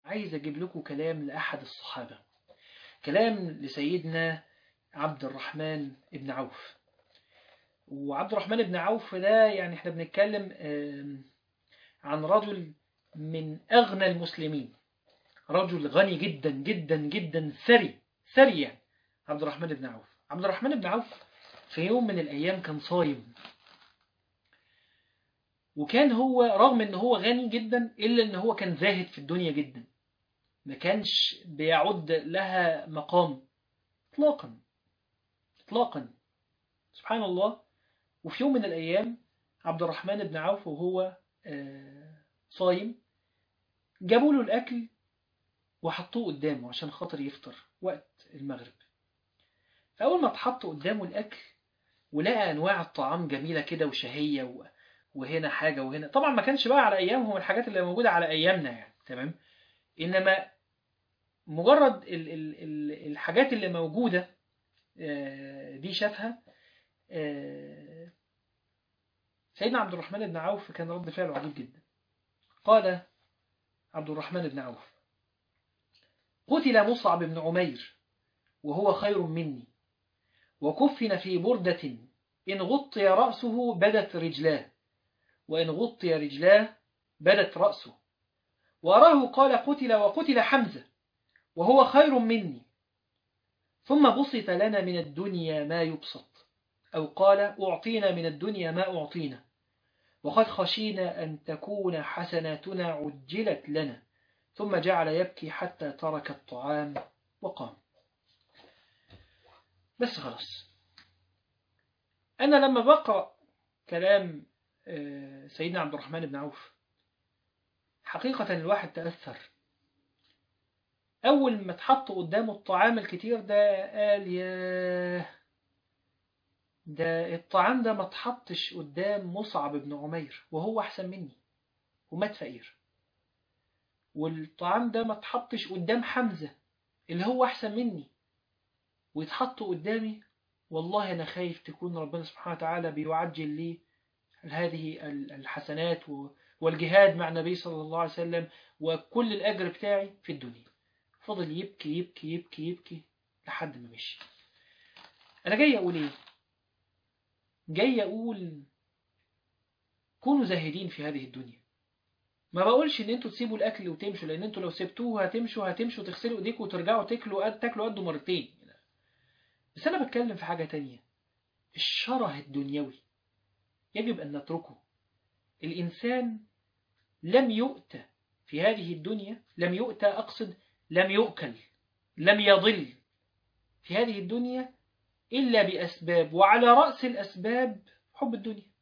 عايز أجيب لكم كلام لأحد الصحابة كلام لسيدنا عبد الرحمن ابن عوف وعبد الرحمن ابن عوف ده يعني احنا بنتكلم عن رجل من أغنى المسلمين رجل غني جدا جدا جدا ثري ثري يعني عبد الرحمن بن عوف عبد الرحمن بن عوف في يوم من الأيام كان صايم وكان هو رغم ان هو غني جدا إلا ان هو كان زاهد في الدنيا جدا ما كانش بيعد لها مقام اطلاقا اطلاقا سبحان الله وفي يوم من الأيام عبد الرحمن بن عوف وهو صايم جابوا له الأكل وحطوه قدامه عشان خاطر يفطر وقت المغرب فأول ما اتحط قدامه الأكل ولقى أنواع الطعام جميلة كده وشهية وهنا حاجة وهنا طبعا ما كانش بقى على أيامهم الحاجات اللي موجودة على أيامنا يعني تمام إنما مجرد ال ال ال الحاجات اللي موجودة دي شافها سيدنا عبد الرحمن بن عوف كان رد فعله عجيب جدا قال عبد الرحمن بن عوف قتل مصعب بن عمير وهو خير مني وكفن في بردة إن غطي رأسه بدت رجلاه وإن غطي رجلاه بدت رأسه وراه قال قتل وقتل حمزة وهو خير مني ثم بسط لنا من الدنيا ما يبسط أو قال أعطينا من الدنيا ما أعطينا وقد خشينا أن تكون حسناتنا عجلت لنا ثم جعل يبكي حتى ترك الطعام وقام بس خلاص أنا لما بقرأ كلام سيدنا عبد الرحمن بن عوف حقيقة الواحد تأثر أول ما اتحط قدامه الطعام الكتير ده قال ياه ده الطعام ده ما اتحطش قدام مصعب بن عمير وهو أحسن مني ومات فقير والطعام ده ما اتحطش قدام حمزة اللي هو أحسن مني ويتحط قدامي والله أنا خايف تكون ربنا سبحانه وتعالى بيعجل لي هذه الحسنات والجهاد مع النبي صلى الله عليه وسلم وكل الأجر بتاعي في الدنيا فضل يبكي يبكي يبكي يبكي لحد ما مشي أنا جاي أقول إيه جاي أقول كونوا زاهدين في هذه الدنيا ما بقولش ان انتوا تسيبوا الاكل وتمشوا لان انتوا لو سبتوه هتمشوا هتمشوا تغسلوا ايديكم وترجعوا تاكلوا قد تاكلوا قده مرتين بس انا بتكلم في حاجة تانية الشره الدنيوي يجب ان نتركه الانسان لم يؤتى في هذه الدنيا لم يؤتى اقصد لم يؤكل لم يضل في هذه الدنيا إلا بأسباب وعلى رأس الأسباب حب الدنيا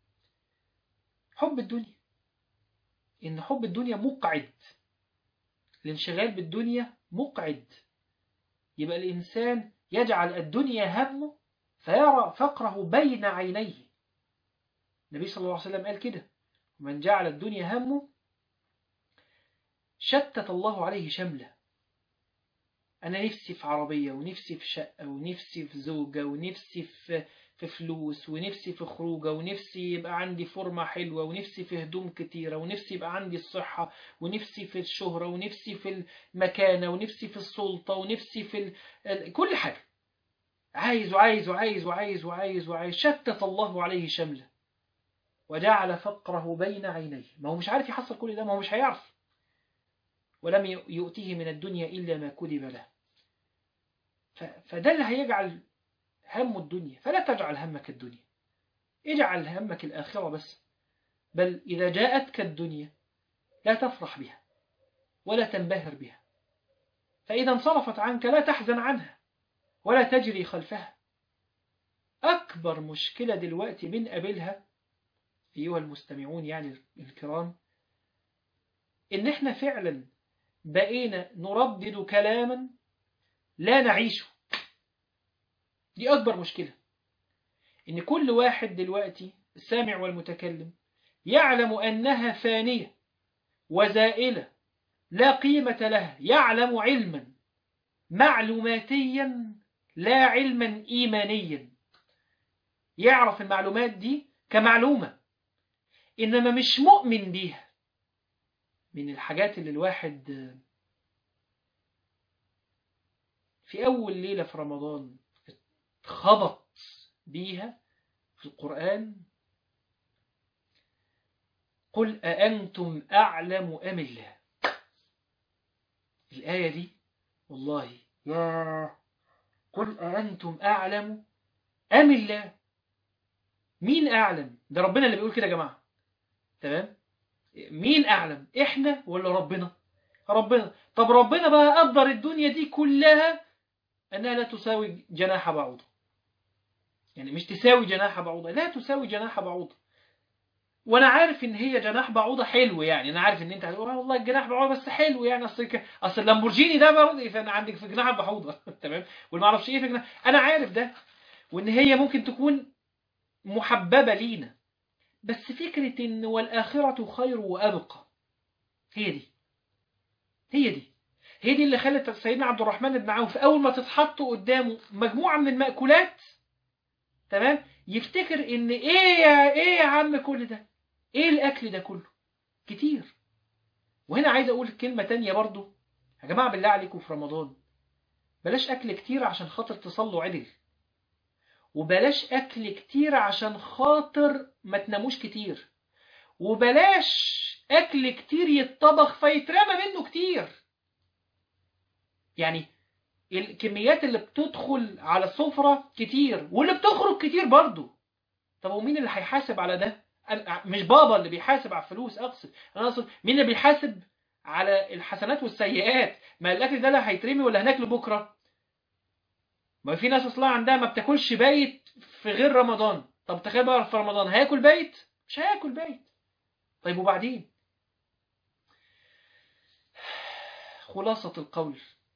حب الدنيا إن حب الدنيا مقعد الانشغال بالدنيا مقعد يبقى الإنسان يجعل الدنيا همه فيرى فقره بين عينيه النبي صلى الله عليه وسلم قال كده ومن جعل الدنيا همه شتت الله عليه شمله أنا نفسي في عربية ونفسي في شقة ونفسي في زوجة ونفسي في في فلوس ونفسي في خروجة ونفسي يبقى عندي فورمة حلوة ونفسي في هدوم كتيرة ونفسي يبقى عندي الصحة ونفسي في الشهرة ونفسي في المكانة ونفسي في السلطة ونفسي في ال... كل حاجة عايز وعايز وعايز وعايز وعايز وعايز شتت الله عليه شمله وجعل فقره بين عينيه ما هو مش عارف يحصل كل ده ما هو مش هيعرف ولم يؤتيه من الدنيا إلا ما كتب له فده اللي هيجعل هم الدنيا فلا تجعل همك الدنيا اجعل همك الآخرة بس بل إذا جاءتك الدنيا لا تفرح بها ولا تنبهر بها فإذا انصرفت عنك لا تحزن عنها ولا تجري خلفها أكبر مشكلة دلوقتي بنقابلها أيها المستمعون يعني الكرام إن إحنا فعلا بقينا نردد كلاما لا نعيشه دي أكبر مشكلة إن كل واحد دلوقتي السامع والمتكلم يعلم أنها فانية وزائلة لا قيمة لها يعلم علما معلوماتيا لا علما إيمانيا يعرف المعلومات دي كمعلومة إنما مش مؤمن بيها من الحاجات اللي الواحد في أول ليلة في رمضان اتخبط بيها في القرآن قل أأنتم أعلم أم الله الآية دي والله يا قل أأنتم أعلم أم الله مين أعلم ده ربنا اللي بيقول كده يا جماعة تمام مين أعلم إحنا ولا ربنا ربنا طب ربنا بقى قدر الدنيا دي كلها أنها لا تساوي جناح بعوضة يعني مش تساوي جناح بعوضة لا تساوي جناح بعوضة وانا عارف ان هي جناح بعوضه حلو يعني انا عارف ان انت هتقول آه والله الجناح بعوضه بس حلو يعني اصل ك... اصل اللامبورجيني ده برضه فانا عندك في جناح بعوضه تمام والما اعرفش ايه في جناح انا عارف ده وان هي ممكن تكون محببه لينا بس فكره ان والاخره خير وابقى هي دي هي دي هي دي اللي خلت سيدنا عبد الرحمن بن عوف اول ما تتحط قدامه مجموعه من المأكولات تمام يفتكر ان ايه يا ايه يا عم كل ده ايه الاكل ده كله كتير وهنا عايز اقول كلمة تانية برضو يا جماعة بالله عليكم في رمضان بلاش اكل كتير عشان خاطر تصلوا عدل وبلاش اكل كتير عشان خاطر ما تناموش كتير وبلاش اكل كتير يتطبخ فيترمى منه كتير يعني الكميات اللي بتدخل على السفرة كتير واللي بتخرج كتير برضو طب ومين اللي هيحاسب على ده مش بابا اللي بيحاسب على الفلوس اقصد انا اقصد مين اللي بيحاسب على الحسنات والسيئات ما الاكل ده لا هيترمي ولا هناكله بكره ما في ناس اصلا عندها ما بتاكلش بايت في غير رمضان طب تخيل بقى في رمضان هياكل بايت مش هياكل بايت طيب وبعدين خلاصة القول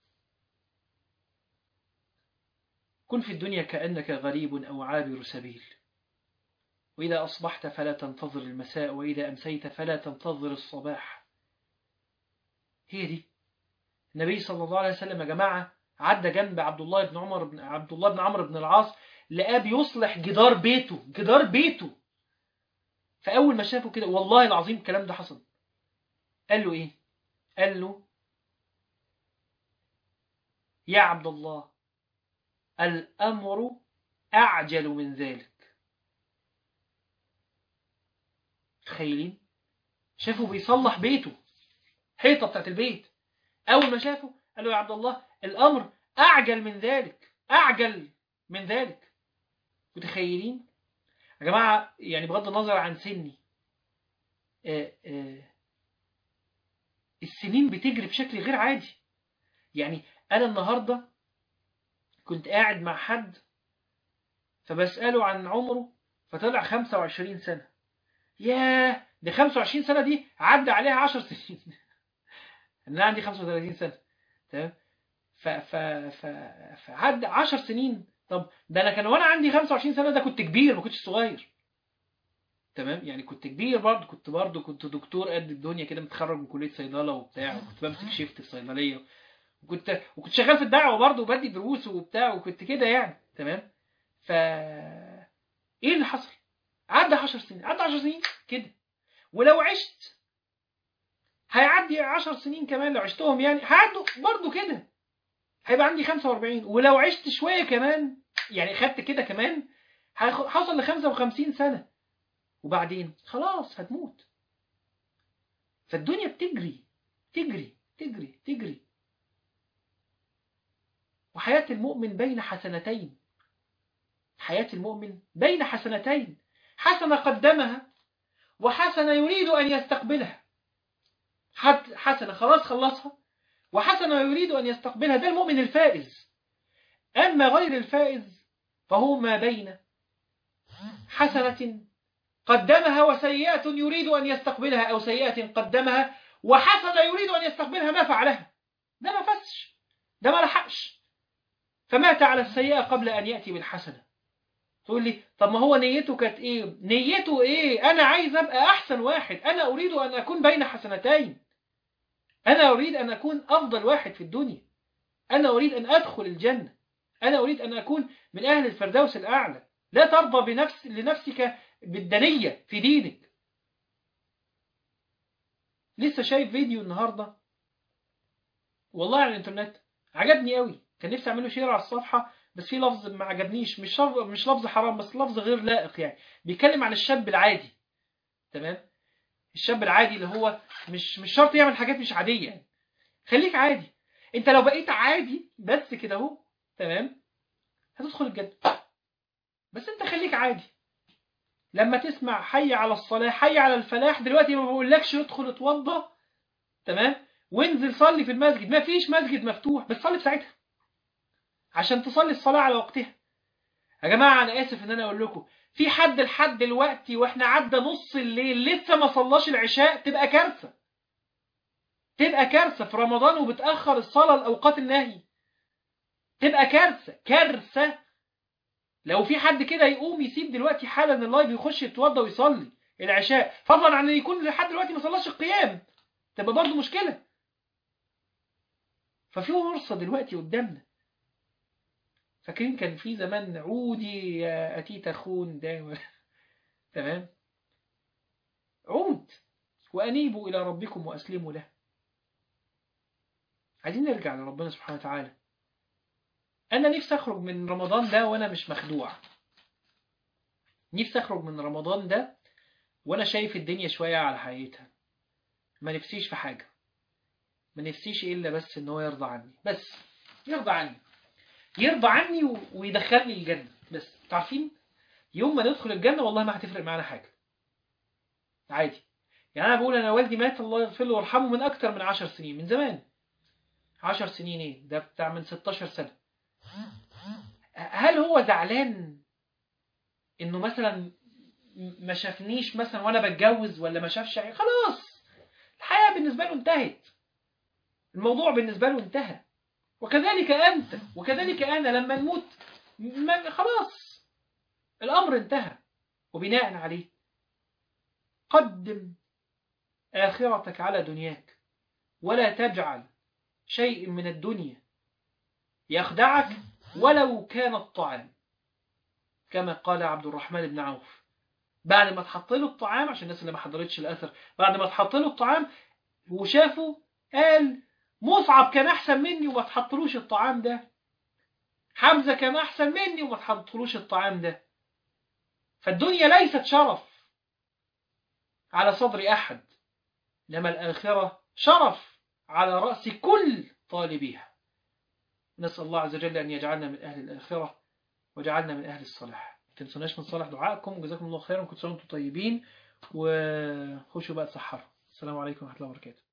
كن في الدنيا كأنك غريب أو عابر سبيل وإذا أصبحت فلا تنتظر المساء وإذا أمسيت فلا تنتظر الصباح هي دي النبي صلى الله عليه وسلم يا جماعة عدى جنب عبد الله بن عمر بن عبد الله بن عمرو بن العاص لقاه بيصلح جدار بيته جدار بيته فأول ما شافه كده والله العظيم الكلام ده حصل قال له إيه قال له يا عبد الله الأمر أعجل من ذلك تخيلين شافه بيصلح بيته حيطة بتاعت البيت أول ما شافه قال له يا عبد الله الأمر أعجل من ذلك أعجل من ذلك متخيلين يا جماعة يعني بغض النظر عن سني آآ آآ السنين بتجري بشكل غير عادي يعني أنا النهاردة كنت قاعد مع حد فبسأله عن عمره فطلع 25 سنة ياه ده 25 سنة دي عدى عليها 10 سنين أنا عندي 35 سنة تمام ف ف ف فعدى 10 سنين طب ده أنا كان وأنا عندي 25 سنة ده كنت كبير ما كنتش صغير تمام يعني كنت كبير برضه كنت برضه كنت دكتور قد الدنيا كده متخرج من كلية صيدلة وبتاع وكنت بمسك شيفت الصيدلية وكنت وكنت شغال في الدعوة برضه وبدي دروس وبتاع وكنت كده يعني تمام ف ايه اللي حصل عدى 10 سنين عدى 10 سنين كده ولو عشت هيعدي 10 سنين كمان لو عشتهم يعني هيعدوا برضه كده هيبقى عندي 45 ولو عشت شوية كمان يعني خدت كده كمان حصل ل 55 سنة وبعدين خلاص هتموت فالدنيا بتجري تجري تجري تجري وحياة المؤمن بين حسنتين حياة المؤمن بين حسنتين حسنة قدمها وحسنة يريد أن يستقبلها حسنة خلاص خلصها وحسنة يريد أن يستقبلها ده المؤمن الفائز أما غير الفائز فهو ما بين حسنة قدمها وسيئة يريد أن يستقبلها أو سيئة قدمها وحسنة يريد أن يستقبلها ما فعلها ده ما فسش ده ما لحقش فمات على السيئة قبل أن يأتي بالحسنة تقول لي طب ما هو نيته كانت ايه نيته ايه انا عايز ابقى احسن واحد انا اريد ان اكون بين حسنتين انا اريد ان اكون افضل واحد في الدنيا انا اريد ان ادخل الجنة انا اريد ان اكون من اهل الفردوس الاعلى لا ترضى بنفس لنفسك بالدنية في دينك لسه شايف فيديو النهاردة والله على الانترنت عجبني قوي كان نفسي اعمله شير على الصفحه بس في لفظ ما عجبنيش مش لفظ مش لفظ حرام بس لفظ غير لائق يعني بيتكلم عن الشاب العادي تمام الشاب العادي اللي هو مش مش شرط يعمل حاجات مش عاديه يعني خليك عادي انت لو بقيت عادي بس كده اهو تمام هتدخل الجنه بس انت خليك عادي لما تسمع حي على الصلاه حي على الفلاح دلوقتي ما بقولكش ادخل اتوضى تمام وانزل صلي في المسجد ما فيش مسجد مفتوح بس صلي في ساعتها عشان تصلي الصلاة على وقتها يا جماعة أنا آسف إن أنا أقول لكم في حد لحد دلوقتي وإحنا عدى نص الليل لسه ما صلاش العشاء تبقى كارثة تبقى كارثة في رمضان وبتأخر الصلاة لأوقات النهي تبقى كارثة كارثة لو في حد كده يقوم يسيب دلوقتي حالا اللايف يخش يتوضى ويصلي العشاء فضلا عن ان يكون لحد دلوقتي ما صلاش القيام تبقى برضه مشكلة ففي فرصة دلوقتي قدامنا فاكرين كان في زمان عودي يا أتيت أخون ده تمام عود وأنيبوا إلى ربكم وأسلموا له عايزين نرجع لربنا سبحانه وتعالى أنا نفسي أخرج من رمضان ده وأنا مش مخدوع نفسي أخرج من رمضان ده وأنا شايف الدنيا شوية على حقيقتها ما نفسيش في حاجة ما نفسيش إلا بس إن هو يرضى عني بس يرضى عني يرضى عني و- ويدخلني الجنة بس تعرفين يوم ما ندخل الجنة والله ما هتفرق معانا حاجة عادي يعني أنا بقول أنا والدي مات الله يغفر له ويرحمه من أكتر من عشر سنين من زمان عشر سنين إيه ده بتاع من 16 سنة هل هو زعلان إنه مثلا م- ما شافنيش مثلا وأنا بتجوز ولا ما شافش عي- خلاص الحياة بالنسبة له انتهت الموضوع بالنسبة له انتهى وكذلك أنت وكذلك أنا لما نموت ما خلاص الأمر انتهى وبناء عليه قدم آخرتك على دنياك ولا تجعل شيء من الدنيا يخدعك ولو كان الطعام كما قال عبد الرحمن بن عوف بعد ما تحط له الطعام عشان الناس اللي ما حضرتش الأثر بعد ما تحط له الطعام وشافه قال مصعب كان أحسن مني وما تحطلوش الطعام ده حمزة كان أحسن مني وما تحطلوش الطعام ده فالدنيا ليست شرف على صدر أحد إنما الآخرة شرف على رأس كل طالبيها نسأل الله عز وجل أن يجعلنا من أهل الآخرة وجعلنا من أهل الصلاح تنسوناش من صالح دعائكم وجزاكم الله خيرا وكنتم طيبين وخشوا بقى تسحروا السلام عليكم ورحمة الله وبركاته